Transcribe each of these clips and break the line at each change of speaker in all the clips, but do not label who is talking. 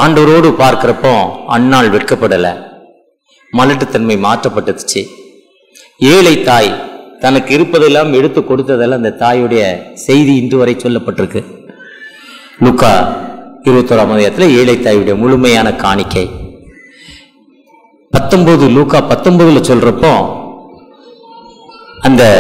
ஆண்டவரோடு பார்க்கிறப்போ அன்னாள் வெட்கப்படலை மலட்டுத்தன்மை மாற்றப்பட்டுச்சு ஏழை தாய் தனக்கு இருப்பதெல்லாம் எடுத்து கொடுத்ததெல்லாம் அந்த தாயுடைய செய்தி இன்று வரை சொல்லப்பட்டிருக்கு லுக்கா இருபத்தோராம் அதிகாரத்தில் ஏழை தாயுடைய முழுமையான காணிக்கை பத்தொன்பது லூக்கா பத்தொன்பதுல சொல்றப்போ அந்த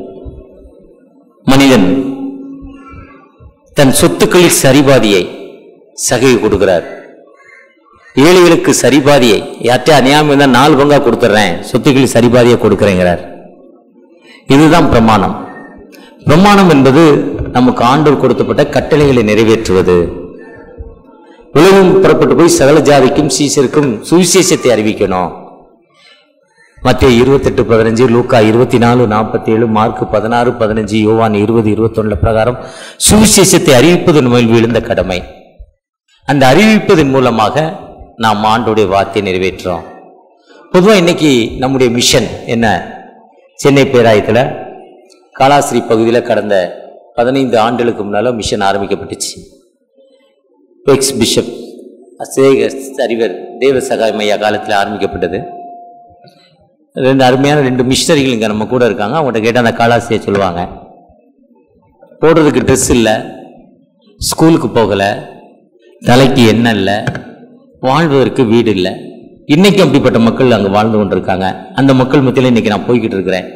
மனிதன் தன் சொத்துக்களில் சரிபாதியை சகை கொடுக்கிறார் ஏழைகளுக்கு சரிபாதியை யார்கிட்ட அநியாயம் இருந்தால் நாலு பங்கா கொடுத்துட்றேன் சொத்துக்களில் சரிபாதியை கொடுக்குறேங்கிறார் இதுதான் பிரமாணம் பிரமாணம் என்பது நமக்கு ஆண்டோர் கொடுக்கப்பட்ட கட்டளைகளை நிறைவேற்றுவது உலகம் புறப்பட்டு போய் சகல ஜாதிக்கும் சீசருக்கும் சுவிசேஷத்தை அறிவிக்கணும் மத்திய இருபத்தெட்டு பதினஞ்சு லூக்கா இருபத்தி நாலு நாற்பத்தி ஏழு மார்க் பதினாறு பதினஞ்சு யோவான் இருபது இருபத்தொன்னு பிரகாரம் சுவிசேஷத்தை அறிவிப்பதன் மேல் விழுந்த கடமை அந்த அறிவிப்பதன் மூலமாக நாம் ஆண்டோடைய வார்த்தையை நிறைவேற்றுறோம் பொதுவாக இன்னைக்கு நம்முடைய மிஷன் என்ன சென்னை பேராயத்தில் காலாஸ்ரீ பகுதியில் கடந்த பதினைந்து ஆண்டுகளுக்கு முன்னால் மிஷன் ஆரம்பிக்கப்பட்டுச்சு எக்ஸ் பிஷப் சேக அறிவர் தேவ சகாயம் ஐயா காலத்தில் ஆரம்பிக்கப்பட்டது ரெண்டு அருமையான ரெண்டு மிஷினரிகள் இங்கே நம்ம கூட இருக்காங்க அவங்கள்ட்ட கேட்டால் அந்த காலாசியை சொல்லுவாங்க போடுறதுக்கு ட்ரெஸ் இல்லை ஸ்கூலுக்கு போகலை தலைக்கு எண்ணெய் இல்லை வாழ்வதற்கு வீடு இல்லை இன்னைக்கு அப்படிப்பட்ட மக்கள் அங்கே வாழ்ந்து கொண்டிருக்காங்க அந்த மக்கள் மத்தியில் இன்னைக்கு நான் போய்கிட்டு இருக்கிறேன்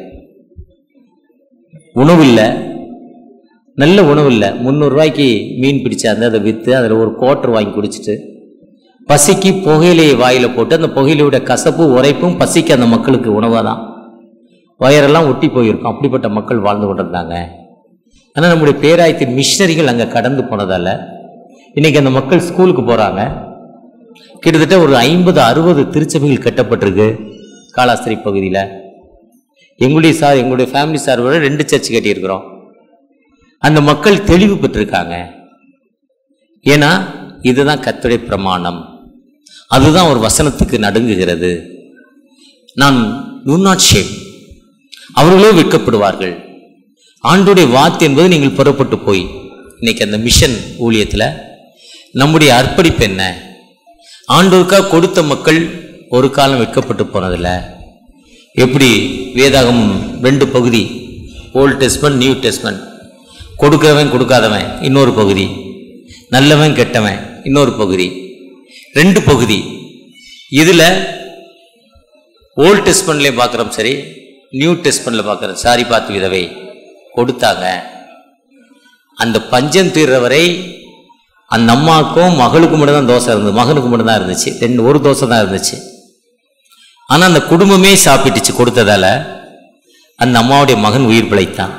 உணவு இல்லை நல்ல உணவு இல்லை முந்நூறுரூவாய்க்கு மீன் பிடிச்சாந்து அதை விற்று அதில் ஒரு கோட்டர் வாங்கி குடிச்சிட்டு பசிக்கு புகையிலையை வாயில் போட்டு அந்த புகையிலையோட கசப்பு உரைப்பும் பசிக்கு அந்த மக்களுக்கு உணவாக தான் வயரெல்லாம் ஒட்டி போயிருக்கும் அப்படிப்பட்ட மக்கள் வாழ்ந்து கொண்டிருந்தாங்க ஆனால் நம்முடைய பேராயத்தின் மிஷினரிகள் அங்கே கடந்து போனதால் இன்னைக்கு அந்த மக்கள் ஸ்கூலுக்கு போகிறாங்க கிட்டத்தட்ட ஒரு ஐம்பது அறுபது திருச்சபைகள் கட்டப்பட்டிருக்கு காலாஸ்திரி பகுதியில் எங்களுடைய சார் எங்களுடைய ஃபேமிலி சார்போட ரெண்டு சர்ச் கட்டியிருக்கிறோம் அந்த மக்கள் தெளிவு பெற்றிருக்காங்க ஏன்னா இதுதான் கத்துடைய பிரமாணம் அதுதான் ஒரு வசனத்துக்கு நடுங்குகிறது நான் do not shame அவர்களோ வெட்கப்படுவார்கள் ஆண்டுடைய வார்த்தை என்பது நீங்கள் புறப்பட்டு போய் இன்னைக்கு அந்த மிஷன் ஊழியத்தில் நம்முடைய அர்ப்பணிப்பு என்ன ஆண்டோருக்காக கொடுத்த மக்கள் ஒரு காலம் வெட்கப்பட்டு போனதில்லை எப்படி வேதாகமம் ரெண்டு பகுதி ஓல்ட் டெஸ்ட்மெண்ட் நியூ டெஸ்ட்மெண்ட் கொடுக்கிறவன் கொடுக்காதவன் இன்னொரு பகுதி நல்லவன் கெட்டவன் இன்னொரு பகுதி ரெண்டு பகுதி இதில் ஓல்ட் டெஸ்ட்மெண்ட்லேயும் பார்க்குறோம் சரி நியூ டெஸ்ட்மெண்ட்டில் பார்க்குறோம் சாரி பார்த்து விதவை கொடுத்தாங்க அந்த பஞ்சம் தீர்ற வரை அந்த அம்மாவுக்கும் மகளுக்கு மட்டும் தான் தோசை இருந்தது மகனுக்கு மட்டும் தான் இருந்துச்சு ரெண்டு ஒரு தோசை தான் இருந்துச்சு ஆனால் அந்த குடும்பமே சாப்பிட்டுச்சு கொடுத்ததால அந்த அம்மாவுடைய மகன் உயிர் பிழைத்தான்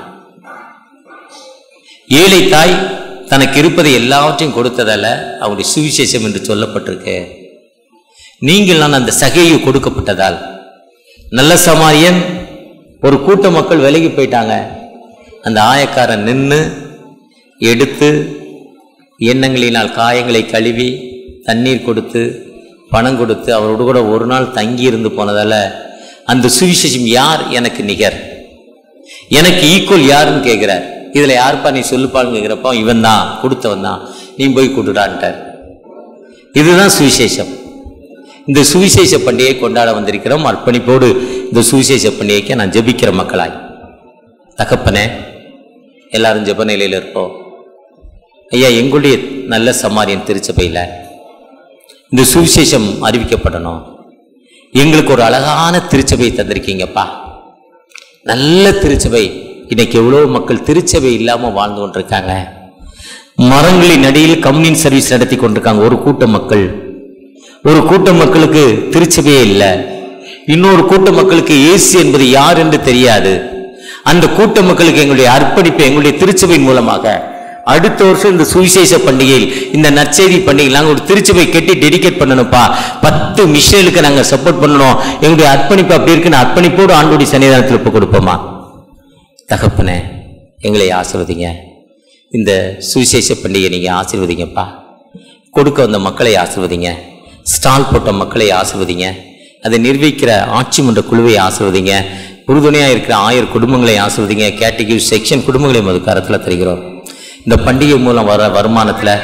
ஏழை தாய் தனக்கு இருப்பதை எல்லாவற்றையும் கொடுத்ததால அவருடைய சுவிசேஷம் என்று சொல்லப்பட்டிருக்கு நீங்கள் நான் அந்த சகையை கொடுக்கப்பட்டதால் நல்ல சமாரியன் ஒரு கூட்ட மக்கள் விலகி போயிட்டாங்க அந்த ஆயக்காரன் நின்று எடுத்து எண்ணங்களினால் காயங்களை கழுவி தண்ணீர் கொடுத்து பணம் கொடுத்து அவரோடு கூட ஒரு நாள் தங்கி இருந்து போனதால அந்த சுவிசேஷம் யார் எனக்கு நிகர் எனக்கு ஈக்குவல் யாருன்னு கேட்கிறார் இதுல யாருப்பா நீ சொல்லுப்பான்னு கேட்கிறப்போ இவன் தான் கொடுத்தவன் தான் நீ போய் கொடுடான்ட்டார் இதுதான் சுவிசேஷம் இந்த சுவிசேஷ பண்டிகையை கொண்டாட வந்திருக்கிறோம் அர்ப்பணிப்போடு இந்த சுவிசேஷ பண்டிகைக்கு நான் ஜெபிக்கிற மக்களாய் தகப்பனே எல்லாரும் ஜெப நிலையில் இருப்போம் ஐயா எங்களுடைய நல்ல சமாரியன் திருச்சபையில் இந்த சுவிசேஷம் அறிவிக்கப்படணும் எங்களுக்கு ஒரு அழகான திருச்சபை தந்திருக்கீங்கப்பா நல்ல திருச்சபை இன்னைக்கு எவ்வளோ மக்கள் திருச்சபை இல்லாமல் வாழ்ந்து கொண்டிருக்காங்க மரங்களின் அடியில் கம்யூனின் சர்வீஸ் நடத்தி கொண்டிருக்காங்க ஒரு கூட்ட மக்கள் ஒரு கூட்ட மக்களுக்கு திருச்சபையே இல்லை இன்னொரு கூட்ட மக்களுக்கு இயேசு என்பது யார் என்று தெரியாது அந்த கூட்ட மக்களுக்கு எங்களுடைய அர்ப்பணிப்பு எங்களுடைய திருச்சபையின் மூலமாக அடுத்த வருஷம் இந்த சுவிசேஷ பண்டிகையில் இந்த நற்செய்தி பண்டிகையில் நாங்கள் ஒரு திருச்சபை கட்டி டெடிகேட் பண்ணணும்ப்பா பத்து மிஷனுக்கு நாங்கள் சப்போர்ட் பண்ணணும் எங்களுடைய அர்ப்பணிப்பு அப்படி இருக்குன்னு அர்ப்பணிப்போடு ஆண்டோடி சன்னிதானத்தில் இப்போ கொடுப்போமா தகப்பனே எங்களை ஆசிர்வதிங்க இந்த சுவிசேஷ பண்டிகை நீங்கள் ஆசீர்வதிங்கப்பா கொடுக்க வந்த மக்களை ஆசிர்வதிங்க ஸ்டால் போட்ட மக்களை ஆசிர்வதிங்க அதை நிர்வகிக்கிற ஆட்சி மன்ற குழுவை ஆசிர்வதிங்க உறுதுணையாக இருக்கிற ஆயிரம் குடும்பங்களை ஆசிர்வதிங்க கேட்டகிரி செக்ஷன் குடும்பங்களையும் அது கரத்தில் தருகிறோம் இந்த பண்டிகை மூலம் வர வருமானத்தில்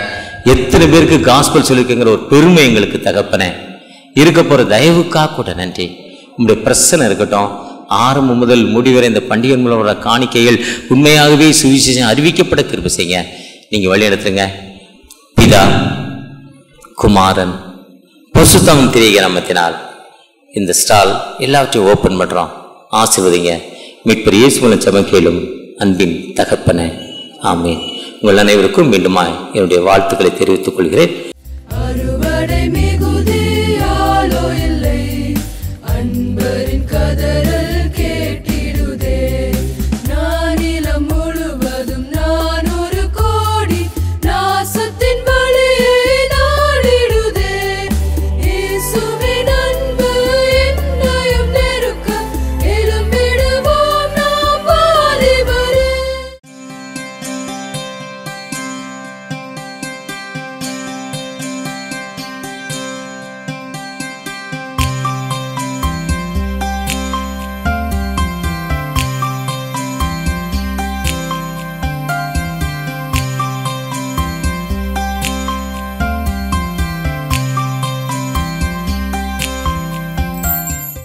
எத்தனை பேருக்கு காஸ்பல் சொல்லிருக்குங்கிற ஒரு பெருமை எங்களுக்கு தகப்பனே இருக்க போற தயவுக்காக கூட நன்றி உங்களுடைய பிரச்சனை இருக்கட்டும் ஆரம்பம் முதல் முடிவரை இந்த பண்டிகை மூலம் வர காணிக்கைகள் உண்மையாகவே சுவிசேஷம் அறிவிக்கப்பட கிருபை செய்யுங்க நீங்க வழி நடத்துங்க பிதா குமாரன் பசுத்தம் திரிக நாமத்தினால் இந்த ஸ்டால் எல்லாவற்றையும் ஓப்பன் பண்றோம் ஆசிர்வதிங்க மீட்பர் இயேசு மூலம் ஜெபம் கேளும் அன்பின் தகப்பன ஆமீன் உங்கள் அனைவருக்கும் மீண்டுமாய் என்னுடைய வாழ்த்துக்களை தெரிவித்துக் கொள்கிறேன்
அருள்